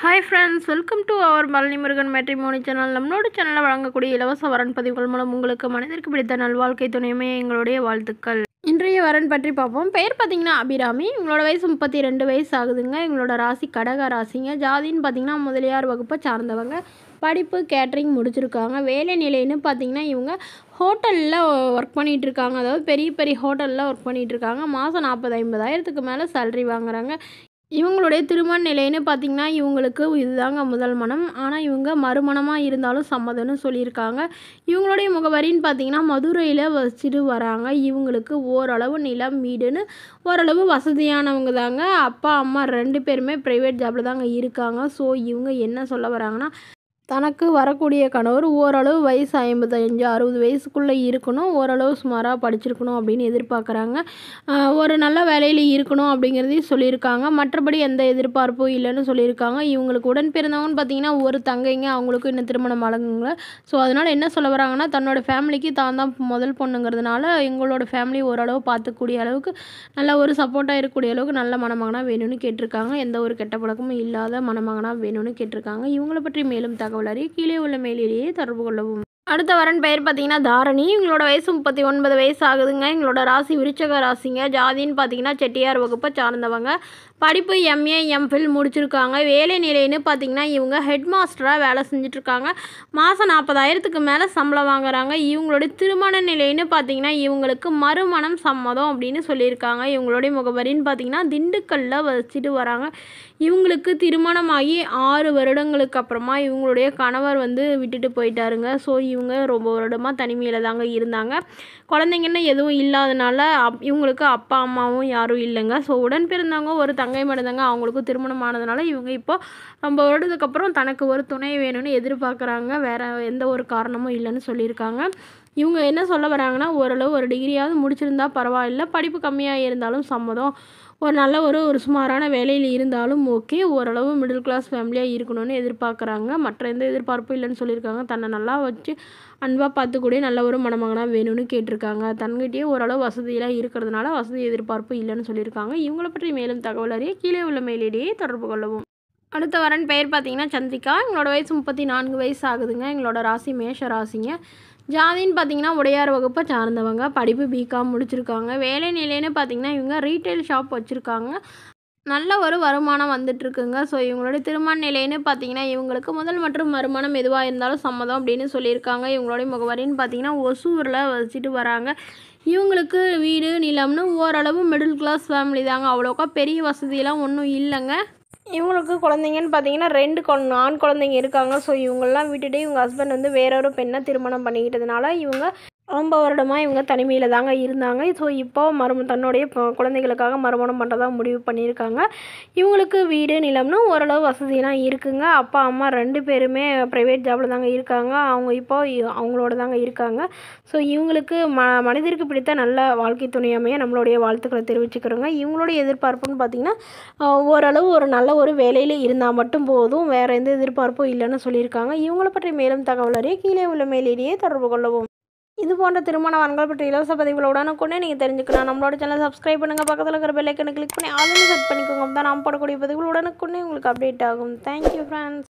hi friends welcome to our Palani Murugan matrimony channel நம்மளோட சேனலில் வழங்கக்கூடிய இலவச வரன் பதிவுகள் மூலம் உங்களுக்கு மனிதருக்கு பிடித்த நல்வாழ்க்கை துணையுமே எங்களுடைய வாழ்த்துக்கள் இன்றைய வரன் பற்றி பார்ப்போம் பெயர் பார்த்தீங்கன்னா அபிராமி இவங்களோட வயசு முப்பத்தி ரெண்டு வயசு ஆகுதுங்க இவங்களோட ராசி கடக ராசிங்க ஜாதின்னு பார்த்தீங்கன்னா முதலியார் வகுப்பை சார்ந்தவங்க படிப்பு கேட்ரிங் முடிச்சிருக்காங்க வேலை நிலைன்னு பார்த்தீங்கன்னா இவங்க ஹோட்டலில் ஒர்க் பண்ணிகிட்டு இருக்காங்க அதாவது பெரிய பெரிய ஹோட்டலில் ஒர்க் பண்ணிகிட்டு இருக்காங்க மாதம் நாற்பது ஐம்பதாயிரத்துக்கு மேலே சேலரி வாங்குறாங்க இவங்களுடைய திருமண நிலைன்னு பார்த்திங்கன்னா இவங்களுக்கு இதுதாங்க முதல் மனம் ஆனால் இவங்க மறுமணமாக இருந்தாலும் சம்மதம்னு சொல்லியிருக்காங்க இவங்களுடைய முகவரின்னு பார்த்தீங்கன்னா மதுரையில் வச்சுட்டு வராங்க இவங்களுக்கு ஓரளவு நிலம் வீடுன்னு ஓரளவு வசதியானவங்க தாங்க அப்பா அம்மா ரெண்டு பேருமே ப்ரைவேட் ஜாபில் தாங்க இருக்காங்க ஸோ இவங்க என்ன சொல்ல வராங்கன்னா தனக்கு வரக்கூடிய கணவர் ஓரளவு வயசு ஐம்பத்தஞ்சு அறுபது வயசுக்குள்ளே இருக்கணும் ஓரளவு சுமாராக படிச்சிருக்கணும் அப்படின்னு எதிர்பார்க்குறாங்க ஆஹ் ஒரு நல்ல வேலையில் இருக்கணும் அப்படிங்கிறதையும் சொல்லியிருக்காங்க மற்றபடி எந்த எதிர்பார்ப்பும் இல்லைன்னு சொல்லியிருக்காங்க இவங்களுக்கு உடன் பிறந்தவங்கன்னு பார்த்தீங்கன்னா ஒரு தங்கைங்க அவங்களுக்கும் இன்னும் திருமணம் ஆளுங்க ஸோ அதனால் என்ன சொல்ல வராங்கன்னா தன்னோட ஃபேமிலிக்கு தான் தான் முதல் பொண்ணுங்கிறதுனால எங்களோட ஃபேமிலி ஓரளவு பார்த்துக்கூடிய அளவுக்கு நல்ல ஒரு சப்போர்ட்டாக இருக்கக்கூடிய அளவுக்கு நல்ல மணமகனாக வேணும்னு கேட்டிருக்காங்க எந்த ஒரு கெட்ட பழக்கமும் இல்லாத மணமகனாக வேணும்னு கேட்டிருக்காங்க இவங்கள பற்றி மேலும் தகவல் அறிய கீழே உள்ள மேலேயே தொடர்பு கொள்ளவும் அடுத்த வரன் பெயர் பார்த்தீங்கன்னா தாரணி இவங்களோட வயசு முப்பத்தி ஒன்பது வயசு ஆகுதுங்க எங்களோட ராசி விருச்சக ராசிங்க ஜாதின்னு பார்த்தீங்கன்னா செட்டியார் வகுப்பை சார்ந்தவங்க படிப்பு எம்ஏ எம்ஃபில் முடிச்சிருக்காங்க வேலை நிலைன்னு பார்த்தீங்கன்னா இவங்க ஹெட் மாஸ்டராக வேலை செஞ்சிட்ருக்காங்க மாதம் நாற்பதாயிரத்துக்கு மேலே சம்பளம் வாங்குறாங்க இவங்களுடைய திருமண நிலைன்னு பார்த்தீங்கன்னா இவங்களுக்கு மறுமணம் சம்மதம் அப்படின்னு சொல்லியிருக்காங்க இவங்களுடைய முகவரின்னு பார்த்தீங்கன்னா திண்டுக்கல்லில் வச்சுட்டு வராங்க இவங்களுக்கு திருமணமாகி ஆறு வருடங்களுக்கு அப்புறமா இவங்களுடைய கணவர் வந்து விட்டுட்டு போயிட்டாருங்க ஸோ இவங்க ரொம்ப வருடமாக தனிமையில் தாங்க இருந்தாங்க குழந்தைங்கன்னு எதுவும் இல்லாதனால அப் இவங்களுக்கு அப்பா அம்மாவும் யாரும் இல்லைங்க ஸோ உடன் பிறந்தவங்க ஒரு தங்கை மட்டும்தாங்க அவங்களுக்கும் திருமணம் ஆனதுனால இவங்க இப்போ ரொம்ப வருடத்துக்கு அப்புறம் தனக்கு ஒரு துணை வேணும்னு எதிர்பார்க்குறாங்க வேறு எந்த ஒரு காரணமும் இல்லைன்னு சொல்லியிருக்காங்க இவங்க என்ன சொல்ல வராங்கன்னா ஓரளவு ஒரு டிகிரியாவது முடிச்சிருந்தா பரவாயில்ல படிப்பு கம்மியாக இருந்தாலும் சம்மதம் ஒரு நல்ல ஒரு ஒரு சுமாரான வேலையில் இருந்தாலும் ஓகே ஓரளவு மிடில் கிளாஸ் ஃபேமிலியாக இருக்கணும்னு எதிர்பார்க்குறாங்க மற்ற எந்த எதிர்பார்ப்பும் இல்லைன்னு சொல்லியிருக்காங்க தன்னை நல்லா வச்சு அன்பாக பார்த்துக்கூடிய நல்ல ஒரு மணமகனாக வேணும்னு கேட்டிருக்காங்க தன்கிட்டயே ஓரளவு வசதியெல்லாம் இருக்கிறதுனால வசதி எதிர்பார்ப்பு இல்லைன்னு சொல்லியிருக்காங்க இவங்கள பற்றி மேலும் தகவல் அறிய கீழே உள்ள மேலேயே தொடர்பு கொள்ளவும் அடுத்த வரன் பெயர் பார்த்தீங்கன்னா சந்திரிகா எங்களோட வயசு முப்பத்தி நான்கு வயசு ஆகுதுங்க எங்களோட ராசி மேஷ ராசிங்க ஜாதின்னு பார்த்தீங்கன்னா உடையார் வகுப்பை சார்ந்தவங்க படிப்பு பிகாம் முடிச்சிருக்காங்க வேலை நிலைன்னு பார்த்தீங்கன்னா இவங்க ரீட்டைல் ஷாப் வச்சுருக்காங்க நல்ல ஒரு வருமானம் வந்துட்டுருக்குங்க ஸோ இவங்களோட திருமண நிலைன்னு பார்த்தீங்கன்னா இவங்களுக்கு முதல் மற்றும் மறுமணம் எதுவாக இருந்தாலும் சம்மதம் அப்படின்னு சொல்லியிருக்காங்க இவங்களுடைய முகவரின்னு பார்த்தீங்கன்னா ஒசூரில் வச்சுட்டு வராங்க இவங்களுக்கு வீடு நிலம்னு ஓரளவு மிடில் கிளாஸ் ஃபேமிலி தாங்க அவ்வளோக்கா பெரிய வசதியெல்லாம் ஒன்றும் இல்லைங்க இவங்களுக்கு குழந்தைங்கன்னு பார்த்தீங்கன்னா ரெண்டு கொ- ஆண் குழந்தைங்க இருக்காங்க ஸோ இவங்கெல்லாம் விட்டுட்டு இவங்க ஹஸ்பண்ட் வந்து வேற ஒரு பெண்ணை திருமணம் பண்ணிக்கிட்டதுனால இவங்க ரொம்ப வருடமாக இவங்க தனிமையில் தாங்க இருந்தாங்க ஸோ இப்போ மறும தன்னுடைய பொ- குழந்தைகளுக்காக மறுமணம் பண்ணுறதா முடிவு பண்ணியிருக்காங்க இவங்களுக்கு வீடு நிலம்னு ஓரளவு வசதியெல்லாம் இருக்குங்க அப்பா அம்மா ரெண்டு பேருமே ப்ரைவேட் ஜாபில் தாங்க இருக்காங்க அவங்க இப்போ இ- அவங்களோட தாங்க இருக்காங்க ஸோ இவங்களுக்கு ம மனிதருக்கு பிடித்த நல்ல வாழ்க்கை துணையாமையை நம்மளுடைய வாழ்த்துக்களை தெரிவிச்சுக்கிறோங்க இவங்களுடைய எதிர்பார்ப்புன்னு பார்த்தீங்கன்னா ஆஹ், ஓரளவு ஒரு நல்ல ஒரு வேலையில் இருந்தால் மட்டும் போதும் வேறு எந்த எதிர்பார்ப்பும் இல்லைன்னு சொல்லியிருக்காங்க இவங்கள பற்றி மேலும் தகவல் அறிய கீழே உள்ள மேலேயே தொடர்பு கொள்ளவும் இது போன்ற திருமண வரன்கள் பற்றி இலவச பதிவுகளை உடனுக்குடனே நீங்கள் தெரிஞ்சுக்கலாம் நம்மளோட சேனல் சப்ஸ்கிரைப் பண்ணுங்கள் பக்கத்தில் இருக்கிற பெல் ஐக்கனை கிளிக் பண்ணி ஆளுநர் செட் பண்ணிக்கோங்க தான் நாம் போடக்கூடிய பதிவுகள் உடனுக்குடனே உங்களுக்கு அப்டேட் ஆகும் தேங்க்யூ ஃப்ரெண்ட்ஸ்